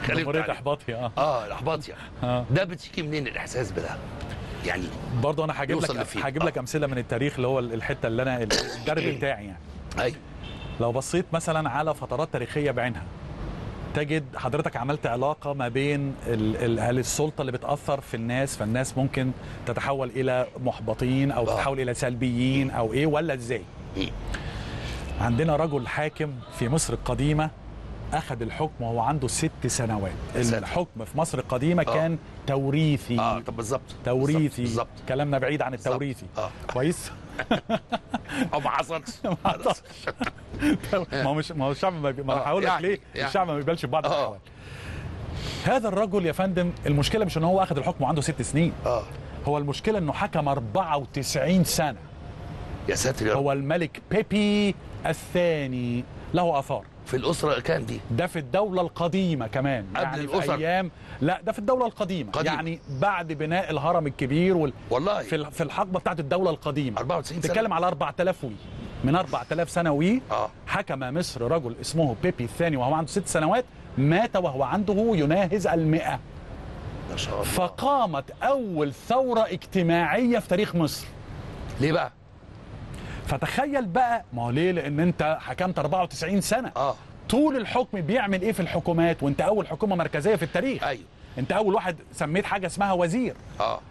اتكلمت جمهوريه عليه. احباطي اه اه الاحباط يعني آه. ده بتيجي منين الاحساس بده يعني برضه انا هجيب يوصل لك لفين. هجيب آه. لك امثله من التاريخ اللي هو الحته اللي انا الدرب بتاعي يعني اي لو بصيت مثلا على فترات تاريخيه بعينها تجد حضرتك عملت علاقة ما بين ال- ال- هل السلطة اللي بتأثر في الناس فالناس ممكن تتحول إلى محبطين أو آه. تتحول إلى سلبيين أو إيه ولا إزاي مم. عندنا رجل حاكم في مصر القديمة أخذ الحكم وهو عنده ست سنوات يا ساتر. الحكم في مصر القديمة آه. كان توريثي اه طب بالظبط توريثي بالظبط كلامنا بعيد عن بالظبط. التوريثي اه كويس او ما حصلش ما هو مش ما هو الشعب ما, بي... ما آه، هقول لك يعني- ليه يعني. الشعب ما بيقبلش ببعض آه. الاحوال هذا الرجل يا فندم المشكله مش ان هو اخذ الحكم وعنده ست سنين اه هو المشكله انه حكم 94 سنه يا ساتر يا رب هو الملك بيبي الثاني له اثار في الاسره كام دي ده في الدولة القديمة كمان قبل يعني الأسر. في أيام لا ده في الدولة القديمة قديمة. يعني بعد بناء الهرم الكبير وال... والله في ال- في الحقبة بتاعت الدولة القديمة 94 سنه تتكلم على 4000 وي من 4000 سنة وي اه حكم مصر رجل اسمه بيبي الثاني وهو عنده ست سنوات مات وهو عنده يناهز المئة ما شاء الله فقامت أول ثورة اجتماعية في تاريخ مصر ليه بقى فتخيل بقى ما هو ليه لأن أنت حكمت 94 سنة اه طول الحكم بيعمل إيه في الحكومات وأنت أول حكومة مركزية في التاريخ ايوه أنت أول واحد سميت حاجة اسمها وزير اه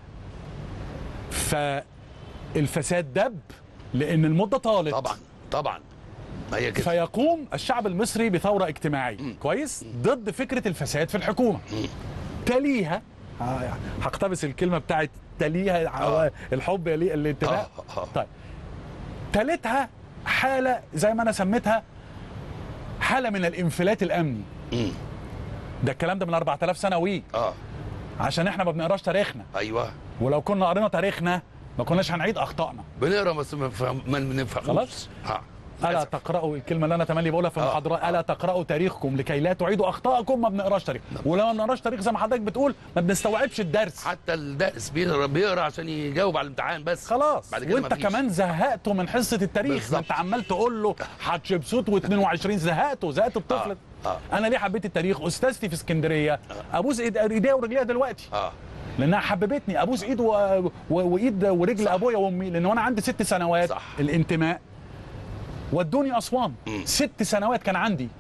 فالفساد دب لأن المدة طالت طبعا طبعا ما هي كده فيقوم الشعب المصري بثورة اجتماعية مم. كويس ضد فكرة الفساد في الحكومة تليها آه، هقتبس الكلمة بتاعت تليها آه. الحب يلي- الانتماء اه اه طيب تالتها حالة زي ما أنا سميتها حالة من الانفلات الأمني مم. ده الكلام ده من 4000 سنة وي اه عشان احنا ما بنقراش تاريخنا ايوه ولو كنا قرينا تاريخنا ما كناش هنعيد أخطائنا بنقرا بس ما بنفهم- ما بنفهمش خلاص. اه ألا للأسف. تقرأوا الكلمة اللي أنا تملي بقولها في آه. المحاضرات ألا تقرأوا تاريخكم لكي لا تعيدوا أخطاءكم ما بنقراش تاريخ ولو ما بنقراش تاريخ زي ما حضرتك بتقول ما بنستوعبش الدرس حتى الدارس بيقرا بيقرا عشان يجاوب على الامتحان بس خلاص بعد كده وانت مفيش. كمان زهقته من حصه التاريخ ما بالظبط. انت عمال تقول له حتشبسوت و22 زهقته زهقت الطفل آه. آه. انا ليه حبيت التاريخ استاذتي في اسكندريه ابوس ايد ايديها ورجليها دلوقتي اه لانها حببتني ابوس ايد و... و... وايد ورجل صح. ابويا وامي لان وانا عندي ست سنوات صح. الانتماء ودوني اسوان مم. ست سنوات كان عندي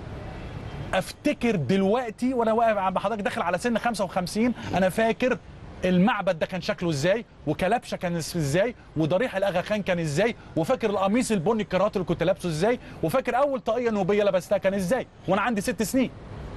افتكر دلوقتي وانا واقف عند حضرتك داخل على سن 55 انا فاكر المعبد ده كان شكله ازاي وكلبشه كان ازاي وضريح الاغا خان كان ازاي وفاكر القميص البني الكرات اللي كنت لابسه ازاي وفاكر اول طاقيه نوبيه لبستها كان ازاي وانا عندي ست سنين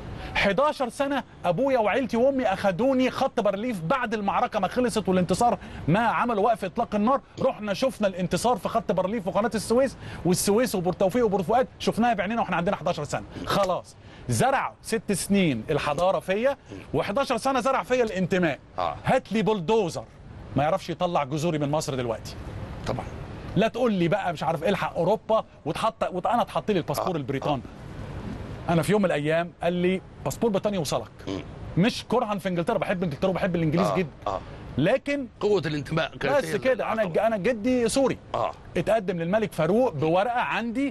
11 سنة أبويا وعيلتي وأمي أخدوني خط بارليف بعد المعركة ما خلصت والانتصار ما عملوا وقف إطلاق النار رحنا شفنا الانتصار في خط بارليف وقناة السويس والسويس وبورتوفيق وبور فؤاد شفناها بعينينا واحنا عندنا 11 سنة خلاص زرع ست سنين الحضارة فيا و11 سنة زرع فيا الانتماء آه. هات لي بلدوزر ما يعرفش يطلع جذوري من مصر دلوقتي طبعا لا تقول لي بقى مش عارف الحق اوروبا وتحط وت- انا اتحط لي الباسبور آه، البريطاني انا في يوم من الايام قال لي باسبور بريطاني يوصلك مم. مش كرها في انجلترا بحب انجلترا وبحب الانجليز آه. جدا اه لكن قوه الانتماء كانت بس هي كده انا العقبة. انا جدي سوري اه اتقدم للملك فاروق بورقه عندي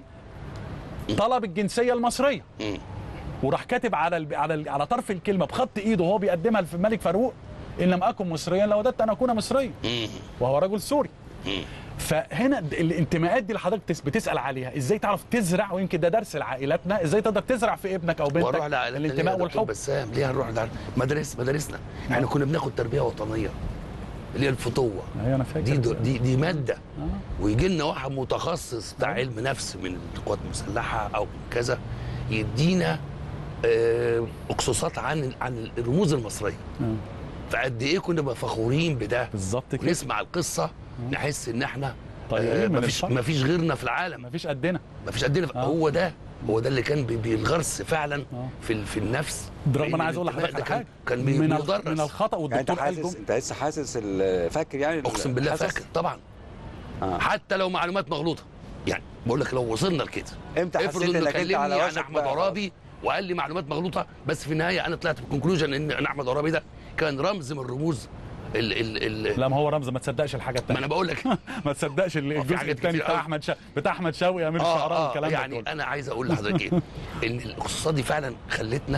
طلب الجنسيه المصريه مم. وراح كاتب على ال... على ال... على طرف الكلمه بخط ايده وهو بيقدمها للملك فاروق ان لم اكن مصريا لوددت ان اكون مصريا مم. وهو رجل سوري مم. فهنا د- الانتماءات دي اللي حضرتك تس- بتسال عليها ازاي تعرف تزرع ويمكن ده درس لعائلاتنا ازاي تقدر تزرع في ابنك او بنتك واروح لعائلتنا ليه يا الانتماء دكتور والحب بسام ليه هنروح لع- مدارس مدارسنا احنا كنا بناخد تربيه وطنيه اللي هي الفتوه ايوه انا فاكر دي دي دي ماده آه. ويجي لنا واحد متخصص بتاع علم نفس من القوات المسلحه او من كذا يدينا آه، اقصاصات عن عن الرموز المصريه آه. فقد ايه كنا بقى فخورين بده بالظبط كده ونسمع القصه نحس ان احنا طيبين من مفيش الفرح. مفيش غيرنا في العالم مفيش قدنا مفيش قدنا آه. هو ده هو ده اللي كان بي- بيلغرس فعلا آه. في ال- في النفس رغم لأن انا عايز اقول الانتماء لحضرتك ده على كان حاجه كان بي- من ال- بيدرس من الخطا يعني انت والدكتور قال حاسس جم- انت لسه حاسس ال- فاكر يعني اقسم بالله حاسس؟ فاكر طبعا آه. حتى لو معلومات مغلوطه يعني بقول لك لو وصلنا لكده امتى افرض حسيت انه انك انت كلمني على عن وشك احمد بقى عرابي وقال لي معلومات مغلوطه بس في النهايه انا طلعت بكونكلوجن ان ان احمد عرابي ده كان رمز من رموز ال ال ال لا ما هو رمز ما تصدقش الحاجه ما الثانيه انا بقول لك ما تصدقش ال- في الجزء حاجات الثاني كتير بتاع أوي. احمد شا... بتاع احمد شوقي امير الشعراء اه, آه والكلام ده يعني كله انا عايز اقول لحضرتك ايه ان الاقتصاد دي فعلا خلتنا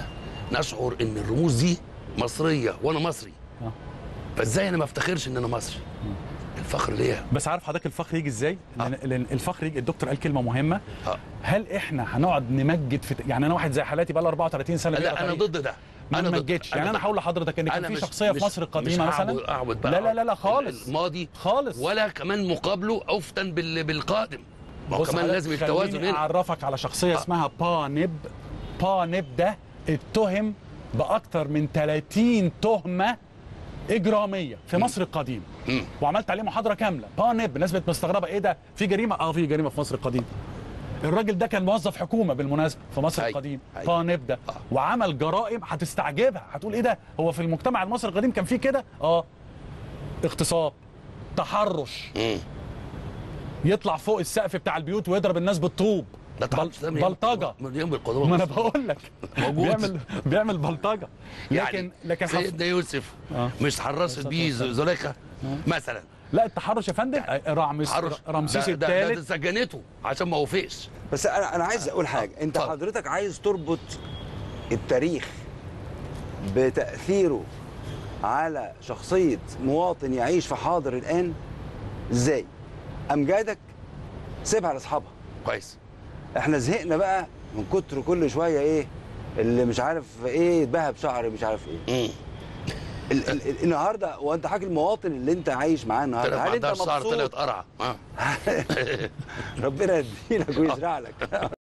نشعر ان الرموز دي مصريه وانا مصري آه. فازاي انا ما افتخرش ان انا مصري الفخر ليا بس عارف حضرتك الفخر يجي ازاي؟ لان, لأن الفخر يجي الدكتور قال كلمه مهمه آه. هل احنا هنقعد نمجد في يعني انا واحد زي حالاتي بقى لي 34 سنه لا بيقرا انا تاريخ. ضد ده ما انا ضد- نمجدش يعني انا ضد. هقول لحضرتك ان كان أنا في مش- شخصيه في مش- مصر القديمه مش مثلا هعبد- أعبد بقى لا لا لا لا خالص الماضي خالص ولا كمان مقابله افتن بال- بالقادم ما هو بص كمان حضرتك، لازم التوازن خليني هنا اعرفك على شخصيه آه. اسمها بانب بانب ده اتهم باكتر من 30 تهمه اجراميه في مصر القديم مم. وعملت عليه محاضره كامله بانب الناس بقت مستغربه ايه ده في جريمه اه في جريمه في مصر القديم الراجل ده كان موظف حكومه بالمناسبه في مصر أي. القديم أي. بانب ده آه. وعمل جرائم هتستعجبها هتقول ايه ده هو في المجتمع المصري القديم كان فيه كده اه اغتصاب تحرش مم. يطلع فوق السقف بتاع البيوت ويضرب الناس بالطوب ده بل... تعرف ده من يوم- بلطجه من يوم القدوه ما انا بقول لك موجود. بيعمل بيعمل بلطجه لكن يعني لكن حف... سيدنا يوسف آه. مش تحرصت بيه زليخه مثلا لا التحرش يا فندم رامس تحرش رمسيس ده- ده- ده الثالث سجنته عشان ما وافقش بس انا انا عايز اقول حاجه انت اتفضل. حضرتك عايز تربط التاريخ بتاثيره على شخصيه مواطن يعيش في حاضر الان ازاي امجادك سيبها لاصحابها كويس احنا زهقنا بقى من كتر كل شويه ايه اللي مش عارف ايه يتباهى بشعر مش عارف ايه مم. ال ال ال النهارده وانت حاجه المواطن اللي انت عايش معاه النهارده طلعت ما هل انت عندهاش شعر مبسوط طلعت قرعه آه. ربنا يديلك ويزرع لك